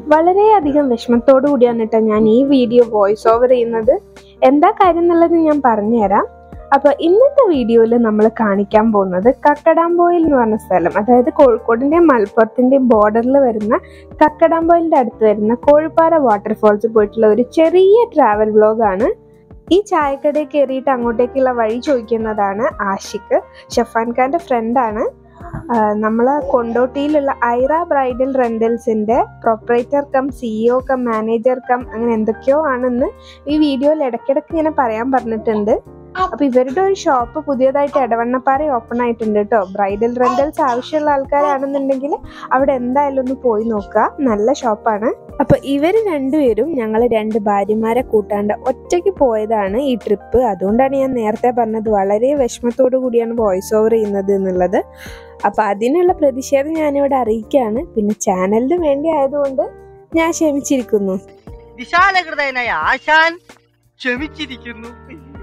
വളരെയധികം വിഷമത്തോടു കൂടിയാണ് കേട്ടോ ഞാൻ ഈ വീഡിയോ വോയിസ് ഓവർ ചെയ്യുന്നത് എന്താ കാര്യം എന്നുള്ളത് ഞാൻ പറഞ്ഞുതരാം അപ്പോൾ ഇന്നത്തെ വീഡിയോയിൽ നമ്മൾ കാണിക്കാൻ പോകുന്നത് കക്കടാമ്പോയിൽ എന്ന് പറഞ്ഞ സ്ഥലം അതായത് കോഴിക്കോടിൻ്റെയും മലപ്പുറത്തിൻ്റെയും ബോർഡറിൽ വരുന്ന കക്കടാമ്പോയിലിൻ്റെ അടുത്ത് വരുന്ന കോഴിപ്പാറ വാട്ടർഫോൾസ് പോയിട്ടുള്ള ഒരു ചെറിയ ട്രാവൽ വ്ലോഗാണ് ഈ ചായക്കടയിൽ കയറിയിട്ട് അങ്ങോട്ടേക്കുള്ള വഴി ചോദിക്കുന്നതാണ് ആഷിഖ് ഷഫാൻ ഖാൻ്റെ ഫ്രണ്ടാണ് നമ്മൾ കൊണ്ടോട്ടിയിലുള്ള ഐറ ബ്രൈഡൽ റെന്റൽസിന്റെ proprietor cum CEO cum manager cum അങ്ങനെ എന്തൊക്കെയോ ആണെന്ന് ഈ വീഡിയോയിൽ ഇടയ്ക്കിടയ്ക്ക് ഇങ്ങനെ പറയാൻ പറഞ്ഞിട്ടുണ്ട് അപ്പൊ ഇവരുടെ ഒരു ഷോപ്പ് പുതിയതായിട്ട് എടവണ്ണപ്പാറ ഓപ്പൺ ആയിട്ടുണ്ട് കേട്ടോ ബ്രൈഡൽ റെന്റൽസ് ആവശ്യമുള്ള ആൾക്കാരാണെന്നുണ്ടെങ്കിൽ അവിടെ എന്തായാലും ഒന്ന് പോയി നോക്കുക നല്ല ഷോപ്പാണ് അപ്പൊ ഇവര് രണ്ടുപേരും ഞങ്ങൾ രണ്ട് ഭാര്യമാരെ കൂട്ടാണ്ട് ഒറ്റയ്ക്ക് പോയതാണ് ഈ ട്രിപ്പ് അതുകൊണ്ടാണ് ഞാൻ നേരത്തെ പറഞ്ഞത് വളരെ വിഷമത്തോടു കൂടിയാണ് വോയിസ് ഓവർ ചെയ്യുന്നത് എന്നുള്ളത് അപ്പൊ അതിനുള്ള പ്രതിഷേധം ഞാനിവിടെ അറിയിക്കുകയാണ് പിന്നെ ചാനലിന് വേണ്ടി ആയതുകൊണ്ട് ഞാൻ ക്ഷമിച്ചിരിക്കുന്നു വിശാലഹൃദയനായ ആശാൻ ക്ഷമിച്ചിരിക്കുന്നു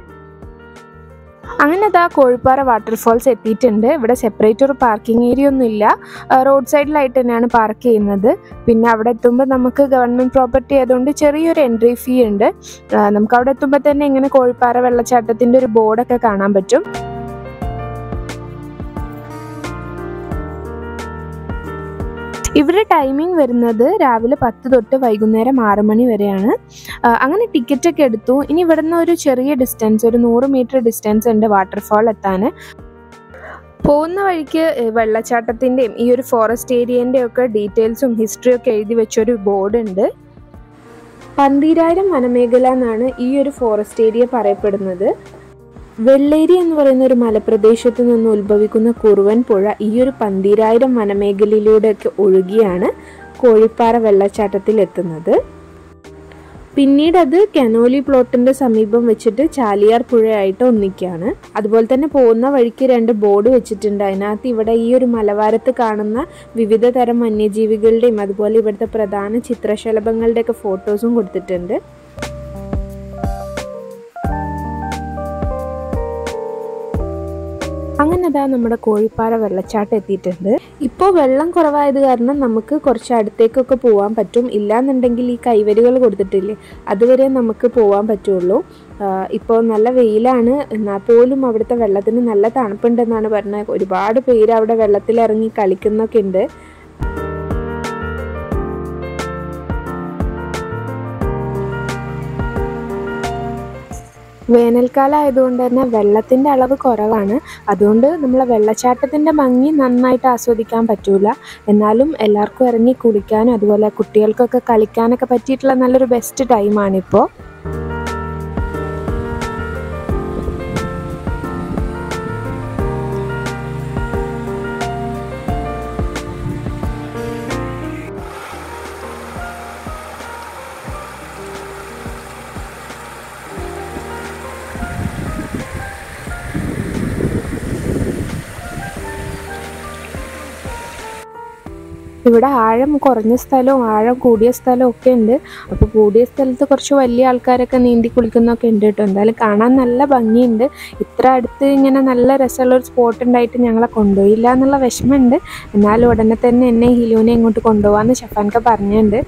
അങ്ങനെ അതാ കോഴിപ്പാറ വാട്ടർഫോൾസ് എത്തിയിട്ടുണ്ട് ഇവിടെ സെപ്പറേറ്റ് ഒരു പാർക്കിംഗ് ഏരിയ ഒന്നും ഇല്ല റോഡ് സൈഡിലായിട്ട് തന്നെയാണ് പാർക്ക് ചെയ്യുന്നത് പിന്നെ അവിടെ എത്തുമ്പോൾ നമുക്ക് ഗവൺമെൻറ് പ്രോപ്പർട്ടി ആയതുകൊണ്ട് ചെറിയൊരു എൻട്രി ഫീ ഉണ്ട് ആ, നമുക്ക് അവിടെ എത്തുമ്പോൾ തന്നെ ഇങ്ങനെ കോഴിപ്പാറ വെള്ളച്ചാട്ടത്തിൻ്റെ ഒരു ബോർഡൊക്കെ കാണാൻ പറ്റും ഇവരുടെ ടൈമിംഗ് വരുന്നത് രാവിലെ പത്ത് തൊട്ട് വൈകുന്നേരം ആറ് മണി വരെയാണ് ആ, അങ്ങനെ ടിക്കറ്റ് ഒക്കെ എടുത്തു ഇനി ഇവിടുന്ന് ഒരു ചെറിയ ഡിസ്റ്റൻസ് ഒരു നൂറ് മീറ്റർ ഡിസ്റ്റൻസ് ഉണ്ട് വാട്ടർഫാൾ എത്താൻ പോകുന്ന വഴിക്ക് ഏ, വെള്ളച്ചാട്ടത്തിൻ്റെയും ഈ ഒരു ഫോറസ്റ്റ് ഏരിയേൻ്റെ ഒക്കെ ഡീറ്റെയിൽസും ഹിസ്റ്ററിയും ഒക്കെ എഴുതി വെച്ചൊരു ബോർഡ് ഉണ്ട് പന്തീരായിരം വനമേഖല എന്നാണ് ഈ ഒരു ഫോറസ്റ്റ് ഏരിയ പറയപ്പെടുന്നത് വെള്ളേരി എന്ന് പറയുന്ന ഒരു മലപ്രദേശത്ത് നിന്ന് ഉത്ഭവിക്കുന്ന കുറുവൻ പുഴ ഈ ഒരു പന്തീരായിരം വനമേഖലയിലൂടെയൊക്കെ ഒഴുകിയാണ് കോഴിപ്പാറ വെള്ളച്ചാട്ടത്തിൽ എത്തുന്നത് പിന്നീട് അത് കനോലി പ്ലോട്ടിന്റെ സമീപം വെച്ചിട്ട് ചാലിയാർ പുഴയായിട്ട് ഒന്നിക്കുകയാണ് അതുപോലെ തന്നെ പോകുന്ന വഴിക്ക് രണ്ട് ബോർഡ് വെച്ചിട്ടുണ്ട് അതിനകത്ത് ഇവിടെ ഈ ഒരു മലവാരത്ത് കാണുന്ന വിവിധ തരം വന്യജീവികളുടെയും അതുപോലെ ഇവിടുത്തെ പ്രധാന ചിത്രശലഭങ്ങളുടെയൊക്കെ ഫോട്ടോസും കൊടുത്തിട്ടുണ്ട് അങ്ങനെ അതാ നമ്മുടെ കോഴിപ്പാറ വെള്ളച്ചാട്ടം എത്തിയിട്ടുണ്ട് ഇപ്പോൾ വെള്ളം കുറവായത് കാരണം നമുക്ക് കുറച്ച് അടുത്തേക്കൊക്കെ പോകാൻ പറ്റും ഇല്ലാന്നുണ്ടെങ്കിൽ ഈ കൈവരികൾ കൊടുത്തിട്ടില്ലേ അതുവരെ നമുക്ക് പോകാൻ പറ്റുള്ളൂ ഇപ്പോൾ നല്ല വെയിലാണ് എന്നാൽ പോലും അവിടുത്തെ വെള്ളത്തിന് നല്ല തണുപ്പുണ്ടെന്നാണ് പറഞ്ഞത് ഒരുപാട് പേര് അവിടെ വെള്ളത്തിലിറങ്ങി കളിക്കുന്നൊക്കെ ഉണ്ട് വേനൽക്കാലം ആയതുകൊണ്ട് തന്നെ വെള്ളത്തിൻ്റെ അളവ് കുറവാണ് അതുകൊണ്ട് നമ്മളെ വെള്ളച്ചാട്ടത്തിൻ്റെ ഭംഗി നന്നായിട്ട് ആസ്വദിക്കാൻ പറ്റൂല എന്നാലും എല്ലാവർക്കും ഇറങ്ങി കുളിക്കാനും അതുപോലെ കുട്ടികൾക്കൊക്കെ കളിക്കാനൊക്കെ പറ്റിയിട്ടുള്ള നല്ലൊരു ബെസ്റ്റ് ടൈമാണിപ്പോൾ ഇവിടെ ആഴം കുറഞ്ഞ സ്ഥലവും ആഴം കൂടിയ സ്ഥലവും ഒക്കെ ഉണ്ട് അപ്പോൾ കൂടിയ സ്ഥലത്ത് കുറച്ച് വലിയ ആൾക്കാരൊക്കെ നീന്തി കുളിക്കുന്നൊക്കെ ഉണ്ട് കേട്ടോ എന്തായാലും കാണാൻ നല്ല ഭംഗിയുണ്ട് ഇത്ര അടുത്ത് ഇങ്ങനെ നല്ല രസമുള്ള ഒരു സ്പോട്ട് ഉണ്ടായിട്ട് ഞങ്ങളെ കൊണ്ടുപോയില്ല എന്നുള്ള വിഷമമുണ്ട് എന്നാലും ഉടനെ തന്നെ എന്നെ ഹിലുവിനെ ഇങ്ങോട്ട് കൊണ്ടുപോകാമെന്ന് ഷഫാൻക പറഞ്ഞിട്ടുണ്ട്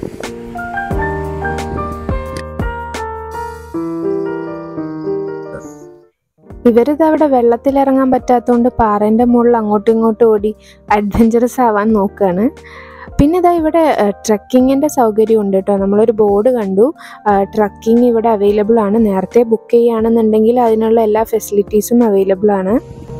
ഇവരിത് അവിടെ വെള്ളത്തിലിറങ്ങാൻ പറ്റാത്തതുകൊണ്ട് പാറേൻ്റെ മുകളിൽ അങ്ങോട്ടും ഇങ്ങോട്ടും ഓടി അഡ്വഞ്ചറസ് ആവാൻ നോക്കുകയാണ് പിന്നെ ഇതാ ഇവിടെ ട്രക്കിങ്ങിൻ്റെ സൗകര്യം ഉണ്ട് കേട്ടോ നമ്മളൊരു ബോർഡ് കണ്ടു ട്രക്കിംഗ് ഇവിടെ അവൈലബിൾ ആണ് നേരത്തെ ബുക്ക് ചെയ്യുകയാണെന്നുണ്ടെങ്കിൽ അതിനുള്ള എല്ലാ ഫെസിലിറ്റീസും അവൈലബിൾ ആണ്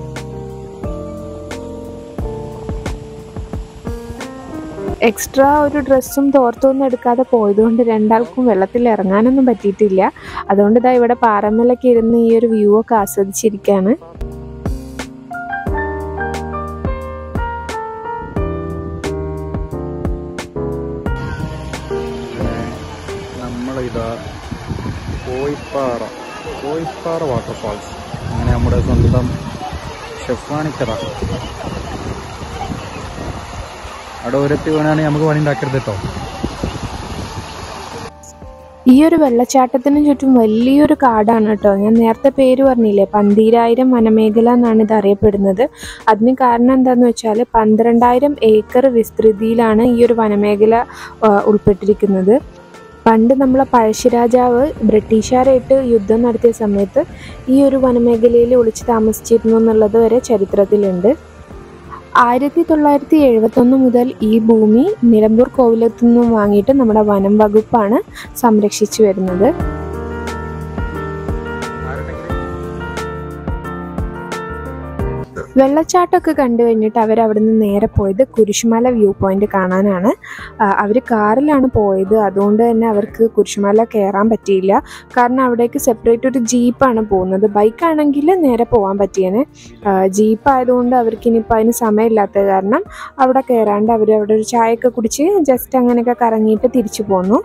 എക്സ്ട്രാ ഒരു ഡ്രസ്സും തോർത്തൊന്നും എടുക്കാതെ പോയതുകൊണ്ട് രണ്ടാൾക്കും വെള്ളത്തിൽ ഇറങ്ങാനൊന്നും പറ്റിയിട്ടില്ല അതുകൊണ്ട് ഇതാ ഇവിടെ പാറമ്മലൊക്കെ ഇരുന്ന് ഈ ഒരു വ്യൂ ഒക്കെ ആസ്വദിച്ചിരിക്കുകയാണ് നമ്മളിതാ കോയിപ്പാറ കോയിപ്പാറ വാട്ടർഫാൾസ് അങ്ങനെ നമ്മുടെ സ്വന്തം ഷെഫാണിക്കറ അവിടെ ഒരെത്തി വീണാണെങ്കിൽ നമുക്ക് പണി ഉണ്ടാക്കരുത് കേട്ടോ ഈ ഒരു വെള്ളച്ചാട്ടത്തിന് ചുറ്റും വലിയൊരു കാടാണ് കേട്ടോ ഞാൻ നേരത്തെ പേര് പറഞ്ഞില്ലേ പന്തീരായിരം വനമേഖല എന്നാണ് ഇത് അറിയപ്പെടുന്നത് അതിന് കാരണം എന്താണെന്ന് വെച്ചാൽ പന്ത്രണ്ടായിരം ഏക്കർ വിസ്തൃതിയിലാണ് ഈ ഒരു വനമേഖല ആ, ഉൾപ്പെട്ടിരിക്കുന്നത് പണ്ട് നമ്മളെ പഴശ്ശിരാജാവ് ബ്രിട്ടീഷുകാരായിട്ട് യുദ്ധം നടത്തിയ സമയത്ത് ഈ ഒരു വനമേഖലയിൽ ഒളിച്ചു താമസിച്ചിരുന്നു എന്നുള്ളത് വരെ ചരിത്രത്തിലുണ്ട് ആയിരത്തി തൊള്ളായിരത്തി എഴുപത്തൊന്ന് മുതൽ ഈ ഭൂമി നിലമ്പൂർ കോവിലത്തു നിന്നും വാങ്ങിയിട്ട് നമ്മുടെ വനം വകുപ്പാണ് സംരക്ഷിച്ചു വരുന്നത് വെള്ളച്ചാട്ടമൊക്കെ കണ്ടു കഴിഞ്ഞിട്ട് അവർ അവിടെ നിന്ന് നേരെ പോയത് കുരിശുമല വ്യൂ പോയിന്റ് കാണാനാണ് അവർ കാറിലാണ് പോയത് അതുകൊണ്ട് തന്നെ അവർക്ക് കുരിശുമല കയറാൻ പറ്റിയില്ല കാരണം അവിടേക്ക് സെപ്പറേറ്റ് ഒരു ജീപ്പാണ് പോകുന്നത് ബൈക്കാണെങ്കിൽ നേരെ പോകാൻ പറ്റിയേനെ ജീപ്പ് ആയതുകൊണ്ട് അവർക്ക് ഇനിയിപ്പോൾ അതിന് സമയമില്ലാത്തത് കാരണം അവിടെ കയറാണ്ട് അവർ അവിടെ ഒരു ചായയൊക്കെ കുടിച്ച് ജസ്റ്റ് അങ്ങനെയൊക്കെ കറങ്ങിയിട്ട് തിരിച്ചു പോന്നു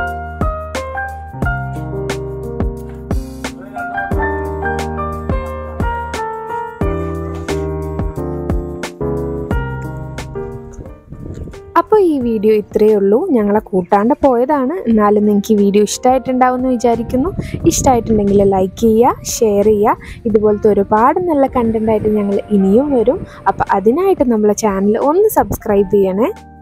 അപ്പോൾ ഈ വീഡിയോ ഇത്രയേ ഉള്ളൂ ഞങ്ങളെ കൂട്ടാണ്ട് പോയതാണ് എന്നാലും നിങ്ങൾക്ക് ഈ വീഡിയോ ഇഷ്ടമായിട്ടുണ്ടാവും എന്ന് വിചാരിക്കുന്നു ഇഷ്ടമായിട്ടുണ്ടെങ്കിൽ ലൈക്ക് ചെയ്യുക ഷെയർ ചെയ്യുക ഇതുപോലത്തെ ഒരുപാട് നല്ല കണ്ടൻ്റ് ആയിട്ട് ഞങ്ങൾ ഇനിയും വരും അപ്പോൾ അതിനായിട്ട് നമ്മളെ ചാനൽ ഒന്ന് സബ്സ്ക്രൈബ് ചെയ്യണേ